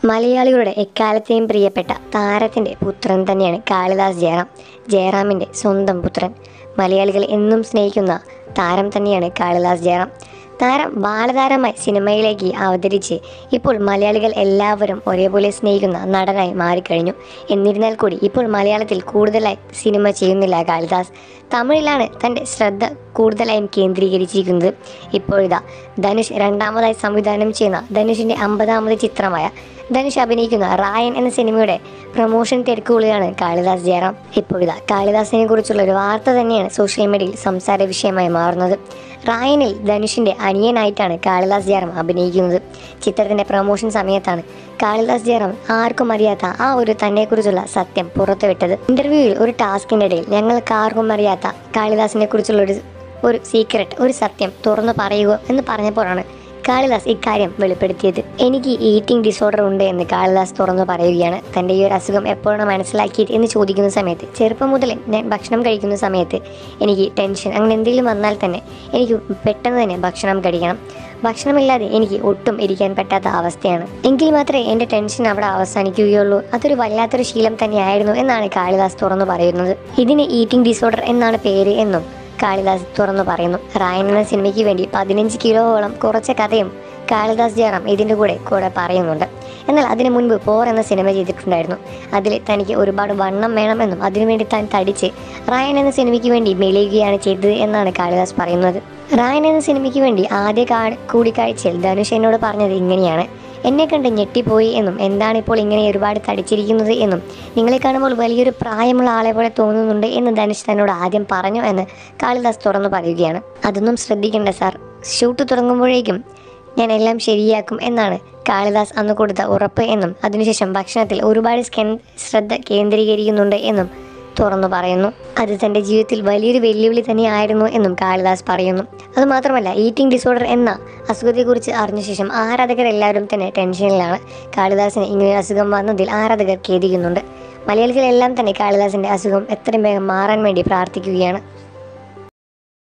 മലയാളികളുടെ എക്കാലത്തെയും പ്രിയപ്പെട്ട താരത്തിൻ്റെ പുത്രൻ തന്നെയാണ് കാളിദാസ് ജയറാം ജയറാമിൻ്റെ സ്വന്തം പുത്രൻ മലയാളികൾ എന്നും സ്നേഹിക്കുന്ന താരം തന്നെയാണ് കാളിദാസ് ജയറാം താരം ബാലതാരമായി സിനിമയിലേക്ക് അവതരിച്ച് ഇപ്പോൾ മലയാളികൾ എല്ലാവരും ഒരേപോലെ സ്നേഹിക്കുന്ന നടനായി മാറിക്കഴിഞ്ഞു എന്നിരുന്നാൽ കൂടി ഇപ്പോൾ മലയാളത്തിൽ കൂടുതലായി സിനിമ ചെയ്യുന്നില്ല കാളിദാസ് തമിഴിലാണ് തൻ്റെ ശ്രദ്ധ കൂടുതലായും കേന്ദ്രീകരിച്ചിരിക്കുന്നത് ഇപ്പോഴിതാ ധനുഷ് രണ്ടാമതായി സംവിധാനം ചെയ്യുന്ന ധനുഷിൻ്റെ അമ്പതാമത് ചിത്രമായ ധനുഷ് അഭിനയിക്കുന്ന റായൻ എന്ന സിനിമയുടെ പ്രൊമോഷൻ തിരക്കുകളിലാണ് കാളിദാസ് ജയറാം ഇപ്പോഴിതാ കാളിദാസിനെ കുറിച്ചുള്ള ഒരു വാർത്ത തന്നെയാണ് സോഷ്യൽ മീഡിയയിൽ സംസാര വിഷയമായി മാറുന്നത് റായനിൽ ധനുഷിൻ്റെ അനിയനായിട്ടാണ് കാളിദാസ് ജയറാം അഭിനയിക്കുന്നത് ചിത്രത്തിൻ്റെ പ്രൊമോഷൻ സമയത്താണ് കാളിദാസ് ജയറാം ആർക്കും അറിയാത്ത ആ ഒരു തന്നെക്കുറിച്ചുള്ള സത്യം പുറത്തുവിട്ടത് ഇന്റർവ്യൂവിൽ ഒരു ടാസ്കിൻ്റെ ഇടയിൽ ഞങ്ങൾക്ക് ആർക്കും അറിയാത്ത കാളിദാസിനെ കുറിച്ചുള്ള ഒരു ഒരു സീക്രട്ട് ഒരു സത്യം തുറന്നു പറയുക എന്ന് പറഞ്ഞപ്പോഴാണ് കാളിദാസ് ഇക്കാര്യം വെളിപ്പെടുത്തിയത് എനിക്ക് ഈറ്റിംഗ് ഡിസോർഡർ ഉണ്ട് എന്ന് കാളിദാസ് തുറന്നു പറയുകയാണ് തൻ്റെ ഈ ഒരു അസുഖം എപ്പോഴാണ് മനസ്സിലാക്കിയത് എന്ന് ചോദിക്കുന്ന സമയത്ത് ചെറുപ്പം മുതൽ ഞാൻ ഭക്ഷണം കഴിക്കുന്ന സമയത്ത് എനിക്ക് ടെൻഷൻ അങ്ങനെ എന്തെങ്കിലും വന്നാൽ തന്നെ എനിക്ക് പെട്ടെന്ന് തന്നെ ഭക്ഷണം കഴിക്കണം ഭക്ഷണമില്ലാതെ എനിക്ക് ഒട്ടും ഇരിക്കാൻ പറ്റാത്ത അവസ്ഥയാണ് എങ്കിൽ മാത്രമേ എൻ്റെ ടെൻഷൻ അവിടെ അവസാനിക്കുകയുള്ളൂ അതൊരു വല്ലാത്തൊരു ശീലം തന്നെയായിരുന്നു എന്നാണ് കാളിദാസ് തുറന്നു പറയുന്നത് ഇതിന് ഈറ്റിംഗ് ഡിസോർഡർ എന്നാണ് പേര് എന്നും കാളിദാസ് തുറന്നു പറയുന്നു റായൻ എന്ന സിനിമയ്ക്ക് വേണ്ടി പതിനഞ്ച് കിലോയോളം കുറച്ച കഥയും കാളിദാസ് ജയറാം ഇതിൻ്റെ കൂടെ കൂടെ പറയുന്നുണ്ട് എന്നാൽ അതിനു മുൻപ് പോർ എന്ന സിനിമ ചെയ്തിട്ടുണ്ടായിരുന്നു അതിൽ തനിക്ക് ഒരുപാട് വണ്ണം വേണമെന്നും അതിനുവേണ്ടി താൻ തടിച്ച് റായൻ എന്ന സിനിമയ്ക്ക് വേണ്ടി മെലിയുകയാണ് ചെയ്തത് എന്നാണ് കാളിദാസ് പറയുന്നത് റായൻ എന്ന സിനിമയ്ക്ക് വേണ്ടി ആദ്യ കാ- കൂടിക്കാഴ്ചയിൽ ധനുഷ് എന്നോട് പറഞ്ഞത് ഇങ്ങനെയാണ് എന്നെ കണ്ട് ഞെട്ടിപ്പോയി എന്നും എന്താണ് ഇപ്പോൾ ഇങ്ങനെ ഒരുപാട് തടിച്ചിരിക്കുന്നത് എന്നും നിങ്ങളെ കാണുമ്പോൾ വലിയൊരു പ്രായമുള്ള ആളെ പോലെ തോന്നുന്നുണ്ട് എന്ന് ധനുഷ് തന്നോട് ആദ്യം പറഞ്ഞു എന്ന് കാളിദാസ് തുറന്നു പറയുകയാണ് അതൊന്നും ശ്രദ്ധിക്കേണ്ട സാർ ഷൂട്ട് തുടങ്ങുമ്പോഴേക്കും ഞാൻ എല്ലാം ശരിയാക്കും എന്നാണ് കാളിദാസ് അന്ന് കൊടുത്ത ഉറപ്പ് എന്നും അതിനുശേഷം ഭക്ഷണത്തിൽ ഒരുപാട് സ്കെൻ- ശ്രദ്ധ കേന്ദ്രീകരിക്കുന്നുണ്ട് എന്നും തുറന്നു പറയുന്നു അത് തൻ്റെ ജീവിതത്തിൽ വലിയൊരു വെല്ലുവിളി തന്നെയായിരുന്നു എന്നും കാളിദാസ് പറയുന്നു അതുമാത്രമല്ല ഈറ്റിംഗ് ഡിസോർഡർ എന്ന അസുഖത്തെക്കുറിച്ച് അറിഞ്ഞ ശേഷം ആരാധകർ എല്ലാവരും തന്നെ ടെൻഷനിലാണ് കാളിദാസിന് ഇങ്ങനെ ഒരു അസുഖം വന്നതിൽ ആരാധകർ ഖേദിക്കുന്നുണ്ട് മലയാളികളെല്ലാം തന്നെ കാളിദാസിൻ്റെ അസുഖം എത്രയും വേഗം മാറാൻ വേണ്ടി പ്രാർത്ഥിക്കുകയാണ്